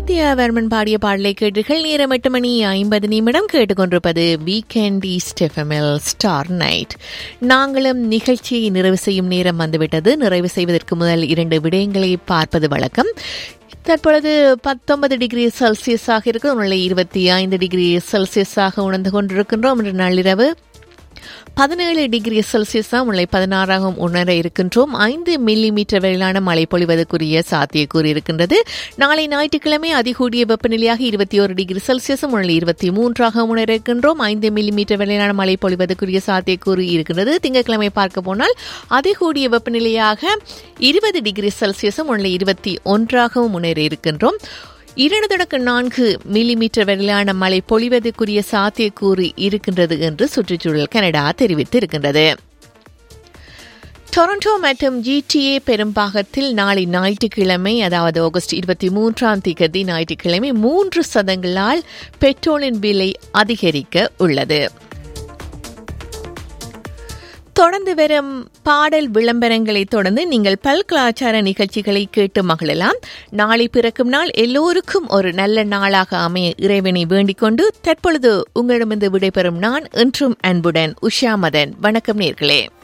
ஆதித்யவர்மன் பாடிய பாடலை கேட்டீர்கள் நேரம் எட்டு மணி ஐம்பது நிமிடம் கேட்டுக்கொண்டிருப்பது வீக்கெண்ட் ஈஸ்ட் எஃப்எம்எல் ஸ்டார் நைட் நாங்களும் நிகழ்ச்சியை நிறைவு செய்யும் நேரம் வந்துவிட்டது நிறைவு செய்வதற்கு முதல் இரண்டு விடயங்களை பார்ப்பது வழக்கம் தற்பொழுது பத்தொன்பது டிகிரி செல்சியஸாக இருக்கு உள்ள இருபத்தி ஐந்து டிகிரி செல்சியஸாக உணர்ந்து கொண்டிருக்கின்றோம் இன்று நள்ளிரவு பதினேழு டிகிரி செல்சியஸ் தான் உள்ள பதினாறாக உணர இருக்கின்றோம் ஐந்து மில்லி மீட்டர் வரையிலான மழை பொழிவதற்குரிய சாத்தியக்கூறு இருக்கின்றது நாளை ஞாயிற்றுக்கிழமை அதிகூடிய வெப்பநிலையாக இருபத்தி ஒரு டிகிரி செல்சியஸும் உள்ள இருபத்தி மூன்றாக உணர இருக்கின்றோம் ஐந்து மில்லி மீட்டர் வரையிலான மழை பொழிவதற்குரிய சாத்தியக்கூறு இருக்கின்றது திங்கட்கிழமை பார்க்க போனால் அதிகூடிய வெப்பநிலையாக இருபது டிகிரி செல்சியஸும் உள்ள இருபத்தி ஒன்றாகவும் முன்னேறி இருக்கின்றோம் இரண்டு தொடக்க நான்கு மில்லிமீட்டர் வரையிலான மழை பொழிவதற்குரிய சாத்தியக்கூறு இருக்கின்றது என்று சுற்றுச்சூழல் கனடா தெரிவித்திருக்கின்றது டொரண்டோ மற்றும் ஜிடிஏ பெரும்பாகத்தில் நாளை ஞாயிற்றுக்கிழமை அதாவது ஆகஸ்ட் இருபத்தி மூன்றாம் தேதி ஞாயிற்றுக்கிழமை மூன்று சதங்களால் பெட்ரோலின் விலை அதிகரிக்க உள்ளது தொடர்ந்து வரும் பாடல் விளம்பரங்களை தொடர்ந்து நீங்கள் பல் கலாச்சார நிகழ்ச்சிகளை கேட்டு மகிழலாம் நாளை பிறக்கும் நாள் எல்லோருக்கும் ஒரு நல்ல நாளாக அமைய இறைவனை வேண்டிக் கொண்டு தற்பொழுது உங்களிடமிருந்து விடைபெறும் நான் என்றும் அன்புடன் உஷா மதன் வணக்கம் நேர்களே